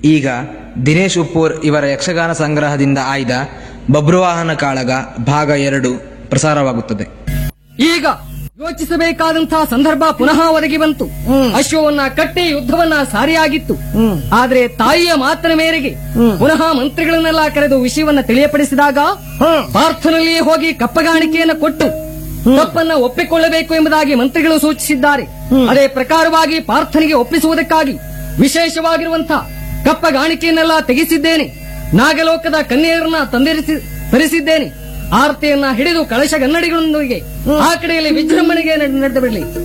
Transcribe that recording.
ಈಗ ದಿನೇಶ್ ಉಪ್ಪೂರ್ ಇವರ ಯಕ್ಷಗಾನ ಸಂಗ್ರಹದಿಂದ ಆಯ್ದ ಬಬ್ರುವಾಹನ ಕಾಳಗ ಭಾಗ ಎರಡು ಪ್ರಸಾರವಾಗುತ್ತದೆ ಈಗ ಯೋಚಿಸಬೇಕಾದಂತಹ ಸಂದರ್ಭ ಪುನಃ ಒದಗಿ ಬಂತು ಅಶ್ವವನ್ನ ಕಟ್ಟಿ ಯುದ್ಧವನ್ನ ಸಾರಿಯಾಗಿತ್ತು ಆದ್ರೆ ತಾಯಿಯ ಮಾತಿನ ಮೇರೆಗೆ ಪುನಃ ಮಂತ್ರಿಗಳನ್ನೆಲ್ಲ ಕರೆದು ವಿಷಯವನ್ನ ತಿಳಿಯಪಡಿಸಿದಾಗ ಪಾರ್ಥನಲ್ಲಿ ಹೋಗಿ ಕಪ್ಪಗಾಣಿಕೆಯನ್ನು ಕೊಟ್ಟು ತಪ್ಪನ್ನ ಒಪ್ಪಿಕೊಳ್ಳಬೇಕು ಎಂಬುದಾಗಿ ಮಂತ್ರಿಗಳು ಸೂಚಿಸಿದ್ದಾರೆ ಅದೇ ಪ್ರಕಾರವಾಗಿ ಪಾರ್ಥನಿಗೆ ಒಪ್ಪಿಸುವುದಕ್ಕಾಗಿ ವಿಶೇಷವಾಗಿರುವಂತಹ ಕಪ್ಪಗಾಣಿಕೆಯನ್ನೆಲ್ಲ ತೆಗೆಸಿದ್ದೇನೆ ನಾಗಲೋಕದ ಕನ್ಯೆಯರನ್ನ ತಂದಿರಿಸಿ ತರಿಸಿದ್ದೇನೆ ಆರತಿಯನ್ನ ಹಿಡಿದು ಕಳಶ ಗನ್ನಡಿಗಳೊಂದಿಗೆ ಆ ಕಡೆಯಲ್ಲಿ ವಿಜೃಂಭಣೆಗೆ ನಡೆದು ಬಿಡಲಿ